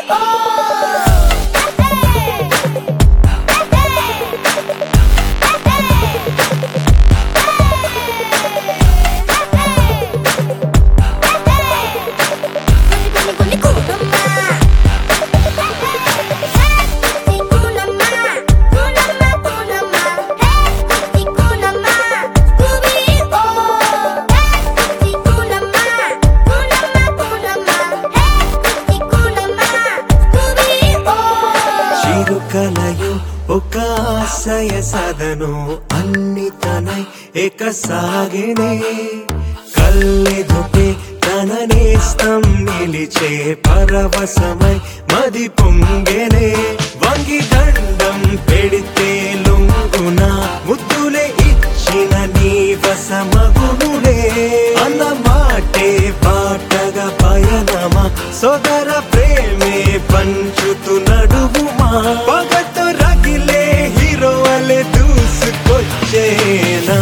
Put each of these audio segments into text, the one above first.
చిరుకలయు ఒక ఆశయ సదను అన్ని తనై ఏక సాగినే కల్లెదుపే తన నేస్తం నిలిచే పరవశమై మది పొంగెనే వంగి దండం పెడితే లొంగున ముద్దులే ఇచ్చిన నీ వసమగునులే అన్న మాటే పాటగా పయనమా సోదర ప్రేమే పంచుతు నడువుమా పగతో రగిలే హీరో వలె దూసుకొచ్చేనా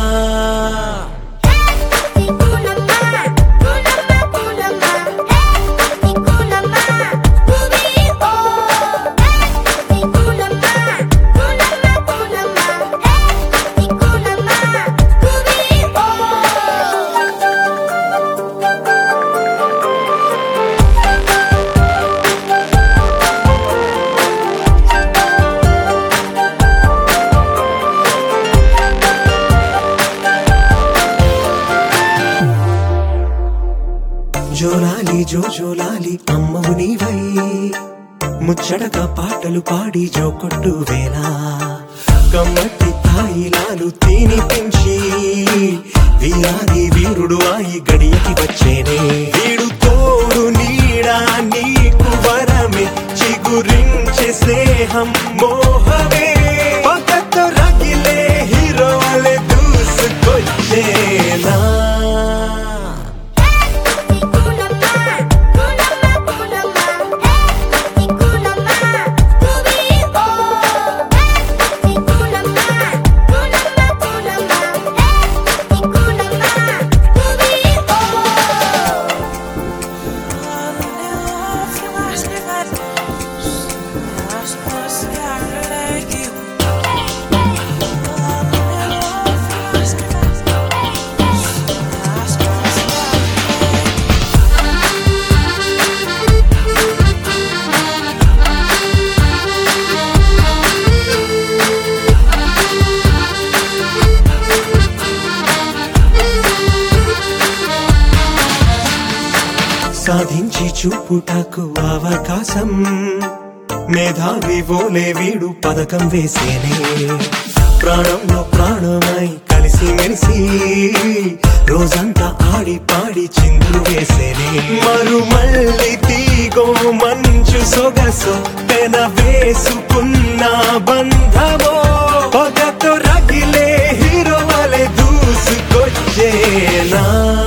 జోలాలి జో జోలాలి అమ్మవు నీవై ముచ్చటగా పాటలు పాడి జో కొట్టు వేలా కమ్మటి తాయిలాలు తినిపించి వీరాది వీరుడు ఆయి గడియకి వచ్చేనే వీడు తోడు నీడా నీకు వరమే చిగురించే స్నేహం మోహమే పక్కతో రగిలే హీరో వలె దూసుకొచ్చేనా సాధించి చూపుటకు అవకాశం మేధావి ఓలే వీడు పథకం వేసేనే ప్రాణంలో ప్రాణమై కలిసి మెలిసి రోజంతా ఆడి పాడి చిందులు వేసేనే మరు మళ్ళీ తీగో మంచు సొగసు పెన వేసుకున్న బంధమో పగతో రగిలే హీరో వలె దూసుకొచ్చేనా